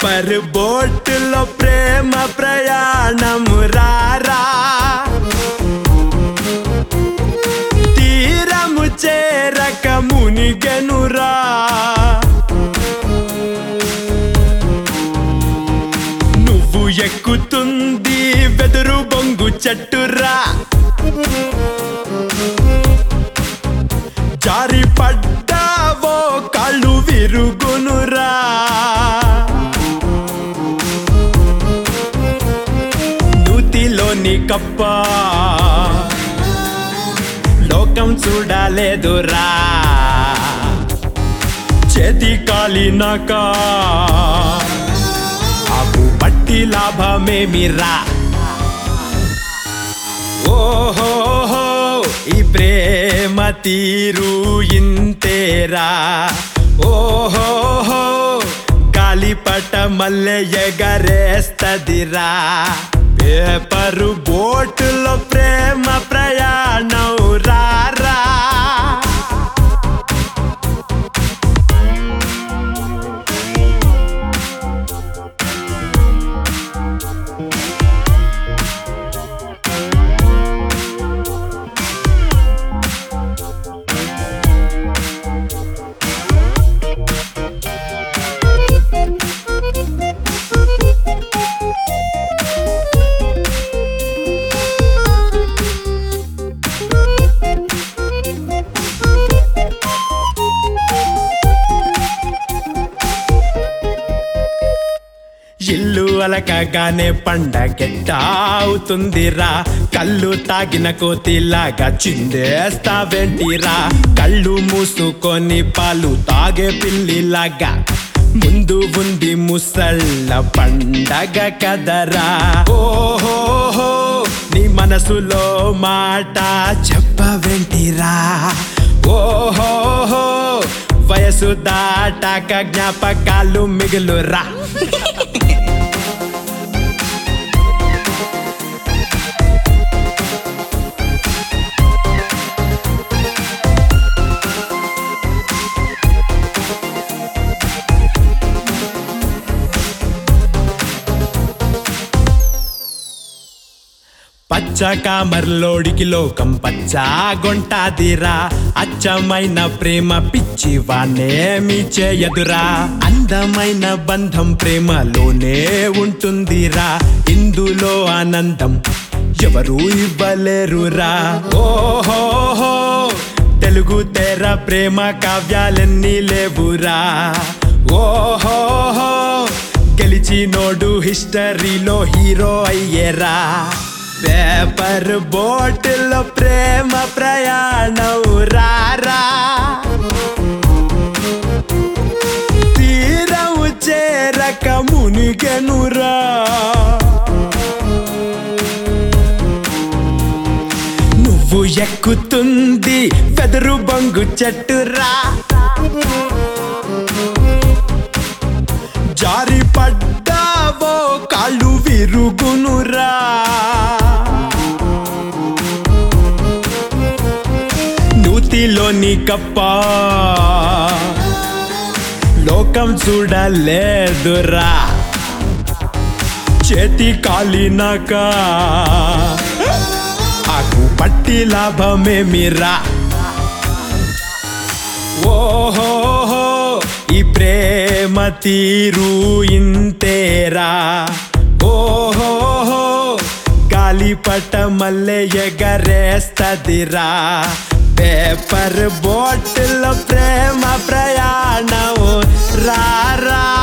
paper బోట్లో ప్రేమ ప్రయాణము రారా తీరము చేరక మునిగెనురా నువ్వు ఎక్కుతుంది వెదురు బొంగు చెట్టురా జారి పడ్డావో కాళ్ళు విరుగునురా నూతిలోని కప్ప లోకం చూడలేదురా చేతి కాలినాక ఆకు పట్టి లాభమేమిరా ఓహోహో ఈ ప్రేమ తీరు ఇంతేరా ఓహోహో గాలిపట మల్లె ఎగరేస్తదిరా పేపరు బోటులో ప్రేమ ప్రయాణం రారా ఇల్లు అలకగానే పండగెట్ట అవుతుందిరా కళ్ళు తాగిన కోతిలాగా చిందేస్తావేంటిరా కళ్ళు మూసుకొని పాలు తాగే పిల్లిలాగా ముందు ఉంది ముసళ్ళ పండగ కదరా ఓహోహో నీ మనసులో మాట చెప్పవేంటిరా ఓహోహో వయసు దాటాక జ్ఞాపకాలు మిగులురా పచ్చ కామర్లోడికి లోకం పచ్చ గొంటాదిరా అచ్చమైన ప్రేమ పిచ్చి వానేమి చేయదురా అందమైన బంధం ప్రేమలోనే ఉంటుందిరా ఇందులో ఆనందం ఎవరు ఇవ్వలేరురా ఓహోహో తెలుగు తెర ప్రేమ కావ్యాలన్నీ లేవురా ఓహోహో గెలిచినోడు హిస్టరీలో హీరో అయ్యేరా పేపర్ బోట్లో ప్రేమ ప్రయాణం రారా తీరం చేరక మునిగెనురా నువ్వు ఎక్కుతుంది వెదురు బొంగు చెట్టురా జారి పడ్డావో కాళ్ళు విరుగునురా నూతిలోని కప్ప లోకం చూడలేదురా చేతి కాలినాక ఆకు పట్టి లాభమేమిరా ఓహోహో ఈ ప్రేమ తీరు ఇంతేరా ఓహోహో గాలిపట మల్లె ఎగరేస్తదిరా పేపర్ బోట్లో ప్రేమ ప్రయాణం రారా